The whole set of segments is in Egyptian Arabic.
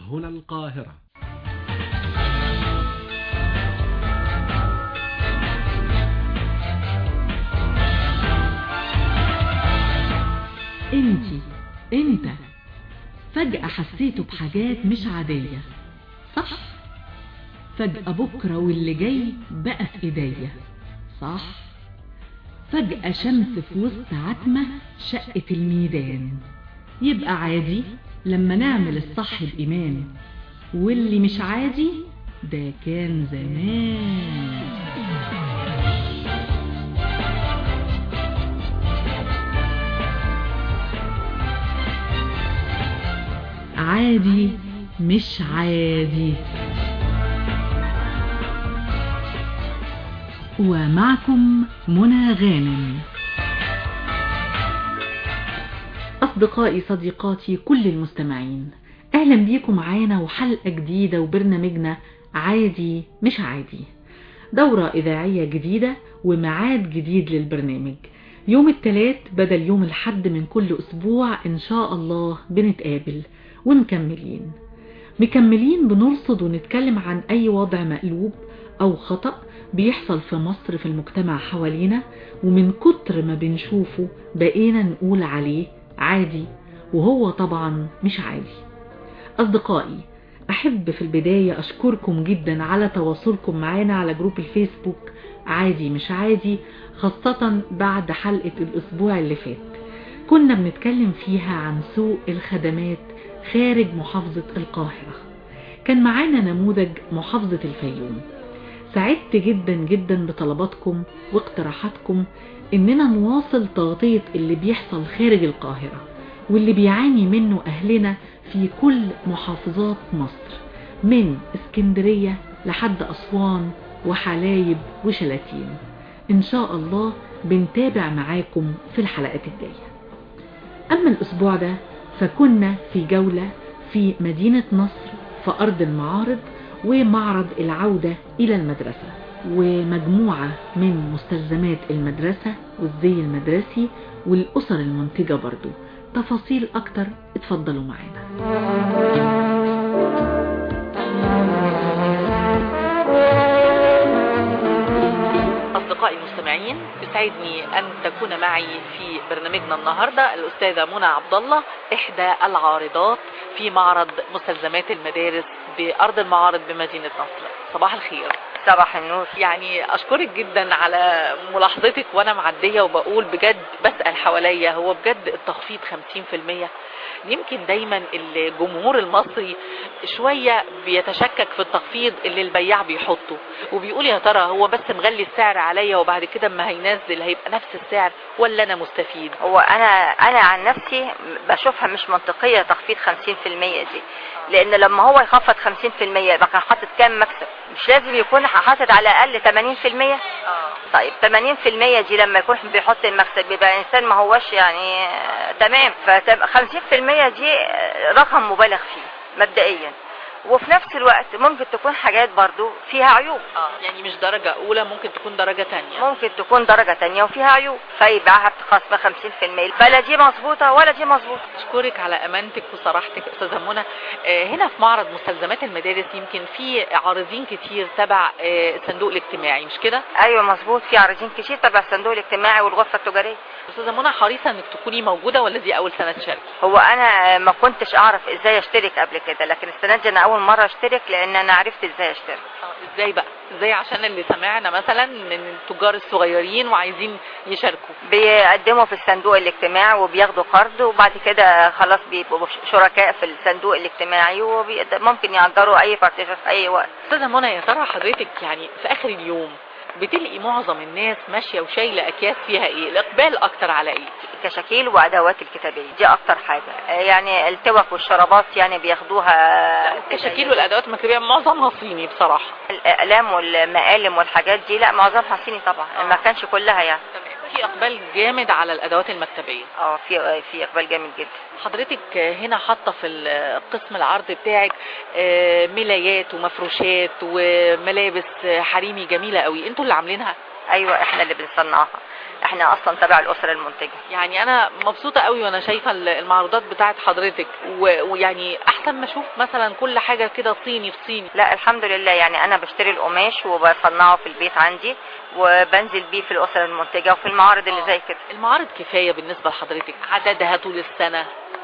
هنا القاهرة انتي انت فجأة حسيتوا بحاجات مش عادية صح فجأة بكرة واللي جاي بقى في ايديا صح فجأة شمس في وسط عتمة شقة الميدان يبقى عادي لما نعمل الصح بإيمان واللي مش عادي ده كان زمان عادي مش عادي ومعكم منى غانم أصدقائي صديقاتي كل المستمعين أهلا بيكم معانا وحلقة جديدة وبرنامجنا عادي مش عادي دورة إذاعية جديدة ومعاد جديد للبرنامج يوم الثلاث بدل يوم الحد من كل أسبوع إن شاء الله بنتقابل ومكملين مكملين بنرصد ونتكلم عن أي وضع مقلوب أو خطأ بيحصل في مصر في المجتمع حوالينا ومن كتر ما بنشوفه بقينا نقول عليه عادي وهو طبعا مش عادي أصدقائي أحب في البداية أشكركم جدا على تواصلكم معنا على جروب الفيسبوك عادي مش عادي خاصة بعد حلقة الأسبوع اللي فات كنا بنتكلم فيها عن سوء الخدمات خارج محافظة القاهرة كان معانا نموذج محافظة الفيوم سعدت جدا جدا بطلباتكم واقتراحاتكم اننا نواصل تغطية اللي بيحصل خارج القاهرة واللي بيعاني منه اهلنا في كل محافظات مصر من اسكندرية لحد اسوان وحلايب وشلاتين ان شاء الله بنتابع معاكم في الحلقات الجاية اما الاسبوع ده فكنا في جولة في مدينة نصر في ارض المعارض ومعرض العودة إلى المدرسة ومجموعة من مستلزمات المدرسة والزي المدرسي والأسر المنتجة برضو تفاصيل أكتر اتفضلوا معنا أصدقائي المستمعين يسعدني أن تكون معي في برنامجنا النهاردة الأستاذة منى عبد الله إحدى العارضات في معرض مستلزمات المدارس بأرض المعارض بمدينة نصر صباح الخير صباح النور يعني أشكرك جدا على ملاحظتك وأنا معدية وبقول بجد بسأل حواليا هو بجد التخفيض 50% يمكن دايما الجمهور المصري شوية بيتشكك في التخفيض اللي البياع بيحطه وبيقول يا ترى هو بس مغلي السعر عليا وبعد كده اما هينزل هيبقى نفس السعر ولا انا مستفيد هو انا انا عن نفسي بشوفها مش منطقية تخفيض 50% دي لان لما هو يخفض 50% يبقى كان حاطط كام مكسب مش لازم يكون حاطط على الاقل 80% طيب 80% دي لما يكون بيحط المكسب يبقى انسان ما هوش يعني آه، تمام ف 50% دي آه، رقم مبالغ فيه مبدئيا وفي نفس الوقت ممكن تكون حاجات برضو فيها عيوب اه يعني مش درجة اولى ممكن تكون درجة تانية ممكن تكون درجة تانية وفيها عيوب فيبيعها بخصم 50% فلا دي مظبوطة ولا دي مظبوطة اشكرك على امانتك وصراحتك استاذة منى آه، هنا في معرض مستلزمات المدارس يمكن في عارضين كتير تبع آه، الصندوق الاجتماعي مش كده ايوه مظبوط في عارضين كتير تبع الصندوق الاجتماعي والغرفة التجارية استاذة منى حريصة انك تكوني موجودة ولا دي اول سنة تشارك هو انا ما كنتش اعرف ازاي اشترك قبل كده لكن السنة دي انا اول مرة اشترك لان انا عرفت ازاي اشترك آه، ازاي بقى ازاي عشان اللي سمعنا مثلا من التجار الصغيرين وعايزين يشاركوا بيقدموا في الصندوق الاجتماعي وبياخدوا قرض وبعد كده خلاص بيبقوا شركاء في الصندوق الاجتماعي وممكن يقدروا اي بارتيشن في اي وقت استاذة منى يا ترى حضرتك يعني في اخر اليوم بتلاقي معظم الناس ماشية وشايلة اكياس فيها ايه الاقبال اكتر على ايه كشكيل وادوات الكتابيه دي اكتر حاجه يعني التوك والشرابات يعني بياخدوها الكشاكيل والادوات المكتبية معظمها صيني بصراحة الاقلام والمقالم والحاجات دي لا معظمها صيني طبعا ما كانش كلها يعني في اقبال جامد على الادوات المكتبية اه في في اقبال جامد جدا حضرتك هنا حاطة في القسم العرض بتاعك آه، ملايات ومفروشات وملابس حريمي جميلة قوي انتوا اللي عاملينها ايوه احنا اللي بنصنعها احنا اصلا تبع الاسره المنتجه يعني انا مبسوطه قوي وانا شايفه ال- المعروضات بتاعت حضرتك و- ويعني احسن ما اشوف مثلا كل حاجه كده صيني في صيني لا الحمد لله يعني انا بشتري القماش وبصنعه في البيت عندي وبنزل بيه في الاسر المنتجه وفي المعارض اللي زي كده المعارض كفايه بالنسبه لحضرتك عددها طول السنه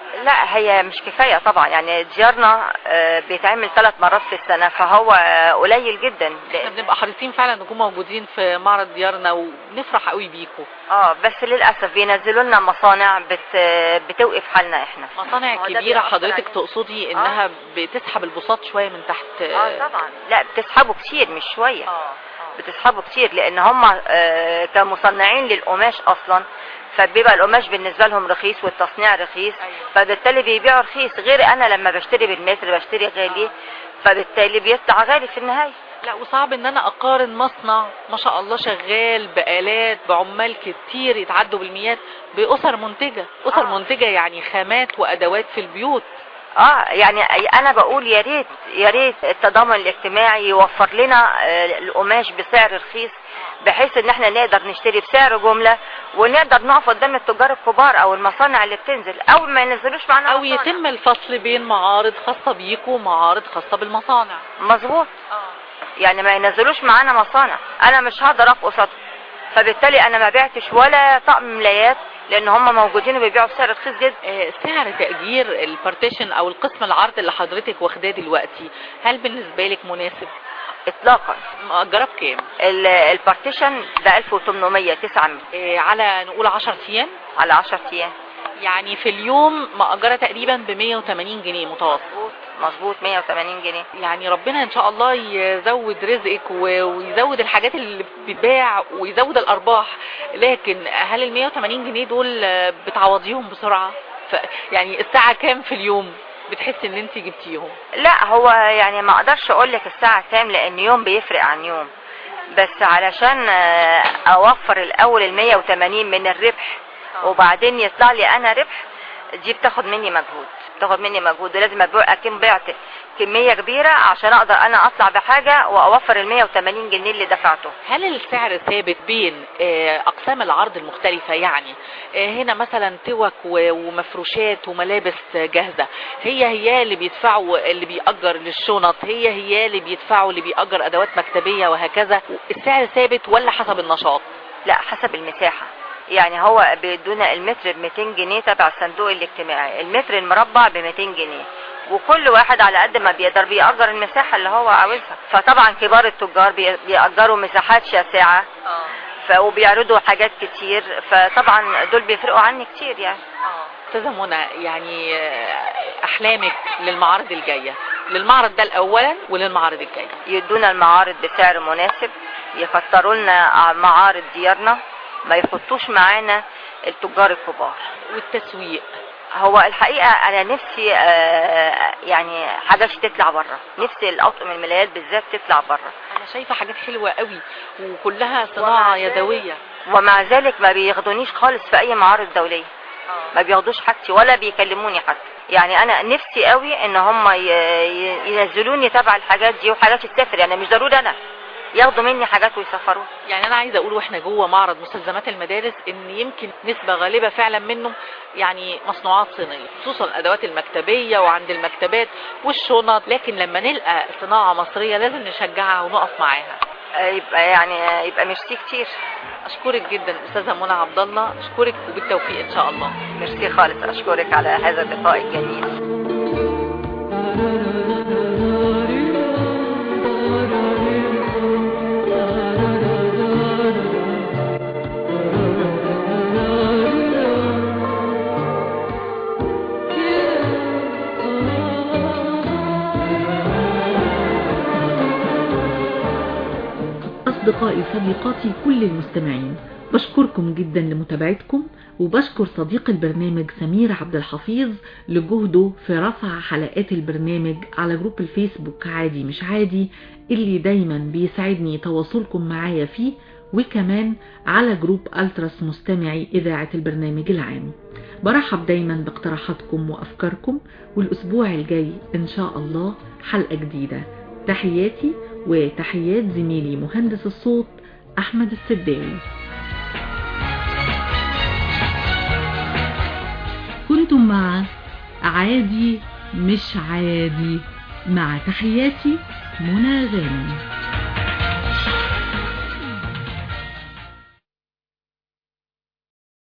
لا هي مش كفايه طبعا يعني ديارنا آه، بيتعمل ثلاث مرات في السنه فهو آه، قليل جدا احنا بنبقى حريصين فعلا نكون موجودين في معرض ديارنا ونفرح قوي بيكم اه بس للاسف بينزلوا لنا مصانع بت بتوقف حالنا احنا مصانع هو ده كبيره بيأثر حضرتك علينا. تقصدي انها بتسحب البساط شويه من تحت اه طبعا لا بتسحبوا كتير مش شويه اه بتسحبوا كتير لان هم آه، كمصنعين للقماش اصلا فبيبقى القماش بالنسبه لهم رخيص والتصنيع رخيص أيوة. فبالتالي بيبيعوا رخيص غير انا لما بشتري بالمتر بشتري غالي فبالتالي بيطلع غالي في النهايه لا وصعب ان انا اقارن مصنع ما شاء الله شغال بآلات بعمال كتير يتعدوا بالمئات بأسر منتجة أسر آه. منتجة يعني خامات وأدوات في البيوت اه يعني انا بقول يا ريت يا ريت التضامن الاجتماعي يوفر لنا آه، القماش بسعر رخيص بحيث ان احنا نقدر نشتري بسعر جمله ونقدر نقف قدام التجار الكبار او المصانع اللي بتنزل او ما ينزلوش معانا أو مصانع. يتم الفصل بين معارض خاصة بيكوا ومعارض خاصة بالمصانع مظبوط يعني ما ينزلوش معانا مصانع انا مش هقدر اقف قصادهم فبالتالي انا ما بعتش ولا طقم ملايات لان هم موجودين وبيبيعوا بسعر رخيص جدا آه، سعر تأجير البارتيشن أو القسم العرض اللي حضرتك واخداه دلوقتي هل بالنسبة لك مناسب؟ اطلاقا مأجرة بكام؟ ال- البارتيشن ب 1800 9 متر آه، على نقول 10 أيام على 10 ايام يعني في اليوم مأجرة تقريبا ب 180 جنيه متوسط مظبوط مظبوط 180 جنيه يعني ربنا ان شاء الله يزود رزقك و- ويزود الحاجات اللي بتتباع ويزود الارباح لكن هل ال 180 جنيه دول آه، بتعوضيهم بسرعه ف يعني الساعه كام في اليوم بتحسي ان انت جبتيهم لا هو يعني ما اقدرش اقول لك الساعه كام لان يوم بيفرق عن يوم بس علشان آه، اوفر الاول ال 180 من الربح وبعدين يطلع لي انا ربح دي بتاخد مني مجهود بتاخد مني مجهود ولازم ابيع اكون بعت كميه كبيره عشان اقدر انا اطلع بحاجه واوفر ال 180 جنيه اللي دفعته هل السعر ثابت بين آه، اقسام العرض المختلفه يعني آه، هنا مثلا توك و- ومفروشات وملابس جاهزه هي هي اللي بيدفعوا اللي بيأجر للشنط هي هي اللي بيدفعوا اللي بيأجر ادوات مكتبيه وهكذا السعر ثابت ولا حسب النشاط لا حسب المساحة يعني هو بيدونا المتر ب 200 جنيه تبع الصندوق الاجتماعي المتر المربع ب 200 جنيه وكل واحد على قد ما بيقدر بيأجر المساحة اللي هو عاوزها فطبعا كبار التجار بي- بيأجروا مساحات شاسعة ف- وبيعرضوا حاجات كتير فطبعا دول بيفرقوا عني كتير يعني استاذه منى يعني آه، احلامك للمعارض الجايه للمعرض ده اولا وللمعارض الجايه يدونا المعارض بسعر مناسب يكتروا لنا معارض ديارنا ما يحطوش معانا التجار الكبار والتسويق هو الحقيقة أنا نفسي آه، يعني حاجات تطلع بره نفسي الأطقم الملايات بالذات تطلع بره انا شايفه حاجات حلوه قوي وكلها ومع صناعه ذلك- يدويه ومع ذلك ما بياخدونيش خالص في أي معارض دولية ما بياخدوش حاجتي ولا بيكلموني حتى يعني أنا نفسي قوي إن هم ي- ي- ينزلوني تبع الحاجات دي وحاجات تسافر يعني مش ضروري أنا ياخدوا مني حاجات ويسفروها يعني انا عايزه اقول واحنا جوه معرض مستلزمات المدارس ان يمكن نسبه غالبه فعلا منه يعني مصنوعات صينيه خصوصا الادوات المكتبيه وعند المكتبات والشنط لكن لما نلقى صناعه مصريه لازم نشجعها ونقف معاها آه، يبقى يعني آه، يبقى ميرسي كتير اشكرك جدا استاذه منى عبد الله اشكرك وبالتوفيق ان شاء الله ميرسي خالص أشكرك على هذا اللقاء الجميل أصدقائي صديقاتي كل المستمعين بشكركم جدا لمتابعتكم وبشكر صديق البرنامج سمير عبد الحفيظ لجهده في رفع حلقات البرنامج على جروب الفيسبوك عادي مش عادي اللي دايما بيسعدني تواصلكم معايا فيه وكمان على جروب ألتراس مستمعي إذاعة البرنامج العام برحب دايما باقتراحاتكم وأفكاركم والأسبوع الجاي إن شاء الله حلقة جديدة تحياتي وتحيات زميلي مهندس الصوت أحمد السداوي كنتم مع عادي مش عادي مع تحياتي منى غانم